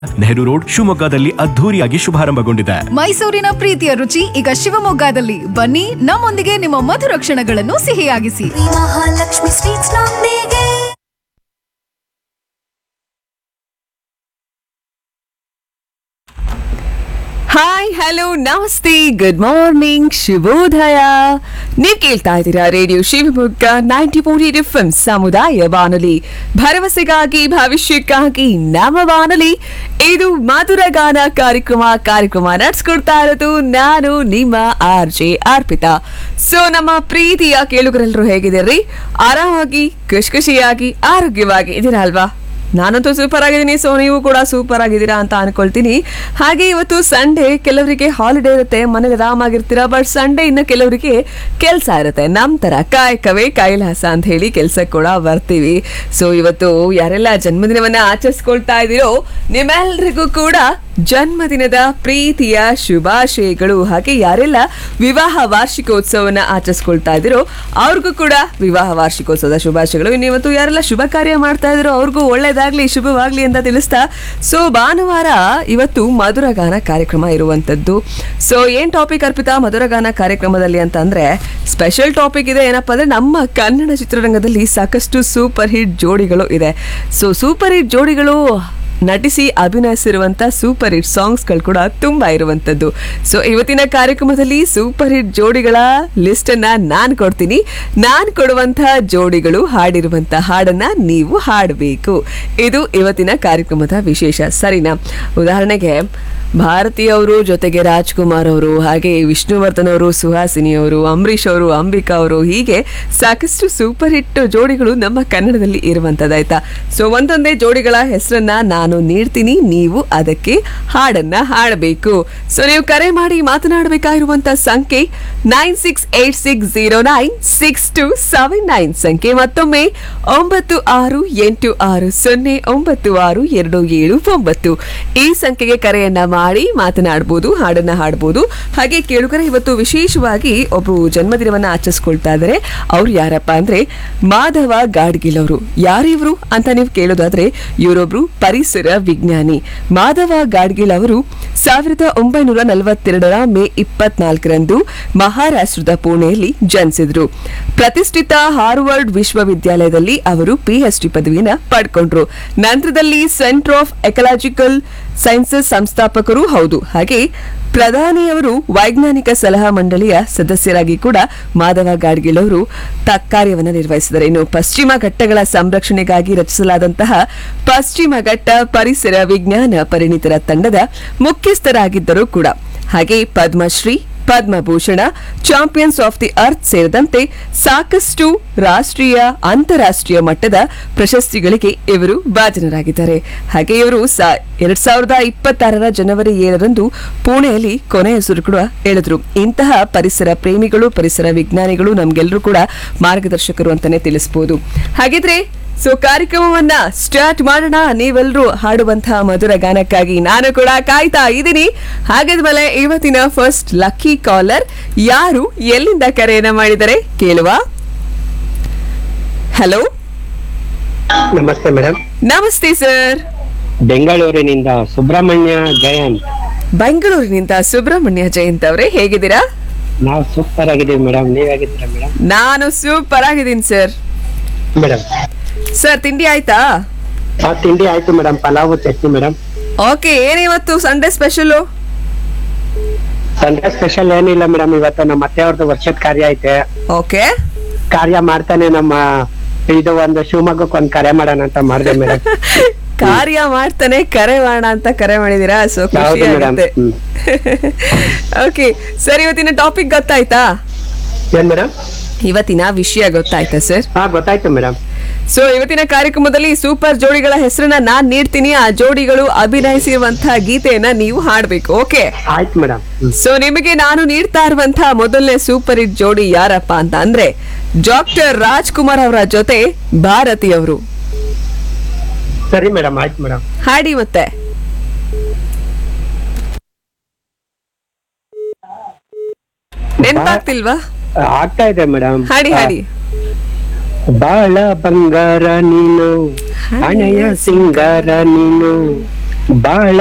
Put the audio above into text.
Nehru road ಶಿವಮೊಗ್ಗದಲ್ಲಿ ಅದ್ಧೂರಿಯಾಗಿ ಶುಭಾರಂಭಗೊಂಡಿದೆ ಮೈಸೂರಿನ ಪ್ರೀತಿಯ ರುಚಿ ಈಗ ಶಿವಮೊಗ್ಗದಲ್ಲಿ ಬನ್ನಿ ನಮ್ಮೊಂದಿಗೆ ನಿಮ್ಮ ಮಧುರ ಕ್ಷಣಗಳನ್ನು ಸಿಹಿಯಾಗಿಸಿ ಶ್ರೀ ಮಹಾಲಕ್ಷ್ಮಿ ಸ್ವೀಟ್ಸ್ ನೊಂದಿಗೆ ಹಾಯ್ ಹಲೋ ನಮಸ್ತೆ ಗುಡ್ ಮಾರ್ನಿಂಗ್ ಶುಭೋದಯ ನೀವು ಕೇಳ್ತಾ ಇದ್ದೀರಾ radio Shivamogga ninety four F M ಸಮುದಾಯ ಬಾನುಲಿ ಭರವಸೆಗಾಗಿ ಭವಿಷ್ಯಕ್ಕಾಗಿ ನಮ್ಮ ಬಾನುಲಿ ಇದು ಮಧುರ ಗಾನ ಕಾರ್ಯಕ್ರಮ ಕಾರ್ಯಕ್ರಮ ನಡೆಸ್ಕೊಡ್ತಾ ಇರೋದು ನಾನು ನಿಮ್ಮ ಆರ್ ಜೆ ಅರ್ಪಿತಾ ಸೊ ನಮ್ಮ ಪ್ರೀತಿಯ ಕೇಳುಗರೆಲ್ಲರೂ ಹೇಗಿದ್ದೀರಿ ಆರಾಮಾಗಿ ಖುಷಿ ಖುಷಿಯಾಗಿ ಆರೋಗ್ಯವಾಗಿ ಇದ್ದೀರಾ ಅಲ್ವಾ ನಾನಂತೂ ಸೂಪರ್ ಆಗಿದ್ದೀನಿ ಸೊ ನೀವು ಕೂಡ ಸೂಪರ್ ಆಗಿದ್ದೀರಾ ಅಂತ ಅನ್ಕೊಳ್ತೀನಿ ಹಾಗೆ ಇವತ್ತು ಸಂಡೇ ಕೆಲವರಿಗೆ ಹಾಲಿಡೇ ಇರುತ್ತೆ ಮನೇಲಿ ಆರಾಮಾಗಿರ್ತೀರಾ ಬಟ್ ಸಂಡೇ ಇನ್ನು ಕೆಲವರಿಗೆ ಕೆಲಸ ಇರುತ್ತೆ ನಮ್ಮ ತರ ಕಾಯಕವೇ ಕೈಲಾಸ ಅಂತ ಹೇಳಿ ಕೆಲ್ಸಕ್ಕೆ ಕೂಡ ಬರ್ತೀವಿ ಸೊ ಇವತ್ತು ಯಾರೆಲ್ಲ ಜನ್ಮದಿನವನ್ನ ಆಚರಿಸ್ಕೊಳ್ತಾ ಇದ್ದೀರೋ ನಿಮ್ಮೆಲ್ರಿಗೂ ಕೂಡ ಜನ್ಮದಿನದ ಪ್ರೀತಿಯ ಶುಭಾಶಯಗಳು ಹಾಗೆ ಯಾರೆಲ್ಲ ವಿವಾಹ ವಾರ್ಷಿಕೋತ್ಸವನ ಆಚರಿಸ್ಕೊಳ್ತಾ ಇದ್ದೀರೋ ಅವ್ರಿಗೂ ಕೂಡ ವಿವಾಹ ವಾರ್ಷಿಕೋತ್ಸವದ ಶುಭಾಶಯಗಳು ಇನ್ನು ಇವತ್ತು ಯಾರೆಲ್ಲ ಶುಭ ಕಾರ್ಯ ಮಾಡ್ತಾ ಇದ್ದೀರೋ ಅವ್ರಿಗೂ ಒಳ್ಳೇದಾಗ್ಲಿ ಶುಭವಾಗ್ಲಿ ಅಂತ ತಿಳಿಸ್ತಾ ಸೊ ಭಾನುವಾರ ಇವತ್ತು ಮಧುರಗಾನ ಕಾರ್ಯಕ್ರಮ ಇರುವಂತದ್ದು ಸೊ ಏನ್ ಟಾಪಿಕ್ ಅರ್ಪಿತಾ ಮಧುರಗಾನ ಕಾರ್ಯಕ್ರಮದಲ್ಲಿ ಅಂತ ಅಂದ್ರೆ ಸ್ಪೆಷಲ್ ಟಾಪಿಕ್ ಇದೆ ಏನಪ್ಪಾ ಅಂದ್ರೆ ನಮ್ಮ ಕನ್ನಡ ಚಿತ್ರರಂಗದಲ್ಲಿ ಸಾಕಷ್ಟು ಸೂಪರ್ ಹಿಟ್ ಜೋಡಿಗಳು ಇದೆ ಸೊ ಸೂಪರ್ ಹಿಟ್ ಜೋಡಿಗಳು ನಟಿಸಿ ಅಭಿನಯಿಸಿರುವಂತ ಸೂಪರ್ ಹಿಟ್ ಸಾಂಗ್ಸ್ಗಳು ಕೂಡ ತುಂಬಾ ಇರುವಂತದ್ದು ಸೊ ಇವತ್ತಿನ ಕಾರ್ಯಕ್ರಮದಲ್ಲಿ ಸೂಪರ್ ಹಿಟ್ ಜೋಡಿಗಳ ಲಿಸ್ಟ್ ಅನ್ನ ನಾನು ಕೊಡ್ತೀನಿ ನಾನು ಕೊಡುವಂತಹ ಜೋಡಿಗಳು ಹಾಡಿರುವಂತ ಹಾಡನ್ನ ನೀವು ಹಾಡಬೇಕು ಇದು ಇವತ್ತಿನ ಕಾರ್ಯಕ್ರಮದ ವಿಶೇಷ ಸರಿನಾ ಉದಾಹರಣೆಗೆ ಭಾರತಿ ಅವರು ಜೊತೆಗೆ ರಾಜ್ಕುಮಾರ್ ಅವರು ಹಾಗೆ ವಿಷ್ಣುವರ್ಧನ್ ಅವರು ಸುಹಾಸಿನಿ ಅವರು ಅಂಬರೀಷ್ ಅವರು ಅಂಬಿಕಾ ಅವರು ಹೀಗೆ ಸಾಕಷ್ಟು ಸೂಪರ್ ಹಿಟ್ ಜೋಡಿಗಳು ನಮ್ಮ ಕನ್ನಡದಲ್ಲಿ ಇರುವಂತದ್ದಾಯ್ತಾ ಸೊ ಒಂದೊಂದೇ ಜೋಡಿಗಳ ಹೆಸರನ್ನ ನಾನು ನೀಡ್ತೀನಿ ನೀವು ಅದಕ್ಕೆ ಹಾಡನ್ನ ಹಾಡಬೇಕು ಸೊ ನೀವು ಕರೆ ಮಾಡಿ ಮಾತನಾಡಬೇಕಾಗಿರುವಂತ ಸಂಖ್ಯೆ nine six eight six zero nine six two seven nine ಸಂಖ್ಯೆ ಮತ್ತೊಮ್ಮೆ ಒಂಬತ್ತು ಆರು ಎಂಟು ಆರು ಸೊನ್ನೆ ಒಂಬತ್ತು ಆರು ಎರಡು ಏಳು ಒಂಬತ್ತು ಈ ಸಂಖ್ಯೆಗೆ ಕರೆಯನ್ನ ಮಾಡಿ ಮಾತನಾಡಬಹುದು ಹಾಡನ್ನ ಹಾಡಬಹುದು ಹಾಗೆ ಕೇಳುಗರೆ ಇವತ್ತು ವಿಶೇಷವಾಗಿ ಒಬ್ರು ಜನ್ಮದಿನವನ್ನ ಆಚರಿಸ್ಕೊಳ್ತಾ ಇದ್ದಾರೆ ಅವ್ರು ಯಾರಪ್ಪ ಅಂದ್ರೆ ಮಾಧವ ಗಾಡ್ಗಿಲ್ ಅವರು ಯಾರಿವ್ರು ಅಂತ ನೀವು ಕೇಳೋದಾದ್ರೆ ಇವರೊಬ್ರು ಪರಿಸರ ವಿಜ್ಞಾನಿ ಮಾಧವ ಗಾಡ್ಗಿಲ್ ಅವರು ಸಾವಿರದ ಒಂಬೈನೂರ ನಲವತ್ತೆರಡರ ಮೇ ಇಪ್ಪತ್ನಾಲ್ಕರಂದು ಮಹಾರಾಷ್ಟ್ರದ ಪುಣೆಯಲ್ಲಿ ಜನಿಸಿದ್ರು ಪ್ರತಿಷ್ಠಿತ ಹಾರ್ವರ್ಡ್ ವಿಶ್ವವಿದ್ಯಾಲಯದಲ್ಲಿ ಅವರು ಪಿಎಚ್ ಡಿ ಪದವಿಯನ್ನ ಪಡ್ಕೊಂಡ್ರು ನಂತರದಲ್ಲಿ ಸೆಂಟರ್ ಆಫ್ ಎಕಲಾಜಿಕಲ್ ಸೈನ್ಸಸ್ ಸಂಸ್ಥಾಪಕರು ಹೌದು ಹಾಗೆ ಪ್ರಧಾನಿಯವರು ವೈಜ್ಞಾನಿಕ ಸಲಹಾ ಮಂಡಳಿಯ ಸದಸ್ಯರಾಗಿ ಕೂಡ ಮಾಧವ ಗಾಡ್ಗಿಲ್ ಅವರು ತ ಕಾರ್ಯವನ್ನು ನಿರ್ವಹಿಸಿದ್ದಾರೆ ಇನ್ನು ಪಶ್ಚಿಮ ಘಟ್ಟಗಳ ಸಂರಕ್ಷಣೆಗಾಗಿ ರಚಿಸಲಾದಂತಹ ಪಶ್ಚಿಮ ಘಟ್ಟ ಪರಿಸರ ವಿಜ್ಞಾನ ಪರಿಣಿತರ ತಂಡದ ಮುಖ್ಯಸ್ಥರಾಗಿದ್ದರು ಕೂಡ ಹಾಗೆ Padma Shri Padma Bhushan champions of the earth ಸೇರಿದಂತೆ ಸಾಕಷ್ಟು ರಾಷ್ಟ್ರೀಯ ಅಂತಾರಾಷ್ಟ್ರೀಯ ಮಟ್ಟದ ಪ್ರಶಸ್ತಿಗಳಿಗೆ ಇವರು ಭಾಜನರಾಗಿದ್ದಾರೆ ಹಾಗೆ ಇವರು ಸಾ- ಎರಡ್ ಸಾವಿರದ ಇಪ್ಪತ್ತಾರರ ಜನವರಿ ಏಳರಂದು ಪುಣೆಯಲ್ಲಿ ಕೊನೆಯುಸಿರು ಕೂಡ ಎಳೆದ್ರು ಇಂತಹ ಪರಿಸರ ಪ್ರೇಮಿಗಳು ಪರಿಸರ ವಿಜ್ಞಾನಿಗಳು ನಮ್ಗೆಲ್ಲರೂ ಕೂಡ ಮಾರ್ಗದರ್ಶಕರು ಅಂತಾನೆ ತಿಳಿಸಬಹುದು ಹಾಗಿದ್ರೆ ಸೊ ಕಾರ್ಯಕ್ರಮವನ್ನ ಸ್ಟಾರ್ಟ್ ಮಾಡೋಣ ನೀವೆಲ್ಲರೂ ಹಾಡುವಂತಹ ಮಧುರ ಗಾನಕ್ಕಾಗಿ ನಾನು ಕೂಡ ಕಾಯ್ತಾ ಇದ್ದೀನಿ ಹಾಗಿದ್ಮೇಲೆ ಇವತ್ತಿನ ಫಸ್ಟ್ ಲಕ್ಕಿ ಕಾಲರ್ ಯಾರು ಎಲ್ಲಿಂದ ಕರೆಯನ್ನ ಮಾಡಿದರೆ ಕೇಳುವ ಹಲೋ ನಮಸ್ತೆ ಮೇಡಮ್ ನಮಸ್ತೆ ಸರ್ ಬೆಂಗಳೂರಿನಿಂದ ಸುಬ್ರಹ್ಮಣ್ಯ ಜಯಂತ್ ಬೆಂಗಳೂರಿನಿಂದ ಸುಬ್ರಹ್ಮಣ್ಯ ಜಯಂತ್ ಅವರೇ ಹೇಗಿದ್ದೀರಾ ನಾವು ಸೂಪರ್ ಆಗಿದ್ದೀವಿ ಮೇಡಮ್ ನೀವ್ ಹೇಗಿದ್ದೀರಾ ಮೇಡಮ್ ನಾನು ಸೂಪರ್ ಆಗಿದ್ದೀನಿ ಸರ್ ಮೇಡಮ್ ಸರ್ ತಿಂಡಿ ಆಯ್ತಾ ಆ ತಿಂಡಿ ಆಯ್ತು madam pulao chutney madam okay ಏನಿವತ್ತು ಸಂಡೇ ಸ್ಪೆಷಲು ಸಂಡೇ ಸ್ಪೆಷಲ್ ಏನಿಲ್ಲ ಮೇಡಮ್ ಇವತ್ತು ನಮ್ಮ ಅತ್ತೆ ಅವ್ರದ್ದು ವರ್ಷದ ಕಾರ್ಯ ಐತೆ ಓಕೆ ಕಾರ್ಯ ಮಾಡ್ತಾನೆ ನಮ್ಮ ಇದು ಒಂದು ಶಿವಮೊಗ್ಗಕ್ಕೆ ಒಂದ್ ಕರೆ ಮಾಡೋಣ ಅಂತ ಮಾಡಿದೆ ಮೇಡಮ್ ಕಾರ್ಯ ಮಾಡ್ತಾನೆ ಕರೆ ಮಾಡೋಣ ಅಂತ ಕರೆ ಮಾಡಿದೀರಾ ಸೊ ಖುಷಿ ಹೌದು ಮೇಡಮ್ ಆಗುತ್ತೆ ಓಕೆ ಸರ್ ಇವತ್ತಿನ ಟಾಪಿಕ್ ಗೊತ್ತಾಯ್ತಾ ಏನ್ ಮೇಡಮ್ ಇವತ್ತಿನ ವಿಷಯ ಗೊತ್ತಾಯ್ತಾ ಸರ್ ಹಾ ಗೊತ್ತಾಯ್ತು ಮೇಡಮ್ ಸೊ ಇವತ್ತಿನ ಕಾರ್ಯಕ್ರಮದಲ್ಲಿ ಸೂಪರ್ ಜೋಡಿಗಳ ಹೆಸರನ್ನ ನಾನ್ ನೀಡ್ತೀನಿ ಆ ಜೋಡಿಗಳು ಅಭಿನಯಿಸಿರುವಂತಹ ಗೀತೆಯನ್ನ ನೀವು ಹಾಡ್ಬೇಕು ಓಕೆ ಆಯ್ತು ಮೇಡಮ್ ಸೊ ನಿಮಗೆ ನಾನು ನೀಡ್ತಾ ಇರುವಂತಹ ಮೊದಲನೇ ಸೂಪರ್ ಹಿಟ್ ಜೋಡಿ ಯಾರಪ್ಪ ಅಂತ ಅಂದ್ರೆ ಡಾಕ್ಟರ್ ರಾಜ್ಕುಮಾರ್ ಅವರ ಜೊತೆ ಭಾರತಿ ಅವರು ಸರಿ ಮೇಡಮ್ ಆಯ್ತು ಮೇಡಮ್ ಹಾಡಿ ಮತ್ತೆ ನೆನ್ಪಾಗ್ತಿಲ್ವಾ ಆಗ್ತಾ ಇದೆ ಮೇಡಮ್ ಹಾಡಿ ಹಾಡಿ ಬಾಳ ಬಂಗಾರ ನೀನು ಹಣೆಯ ಸಿಂಗಾರ ನೀನು ಬಾಳ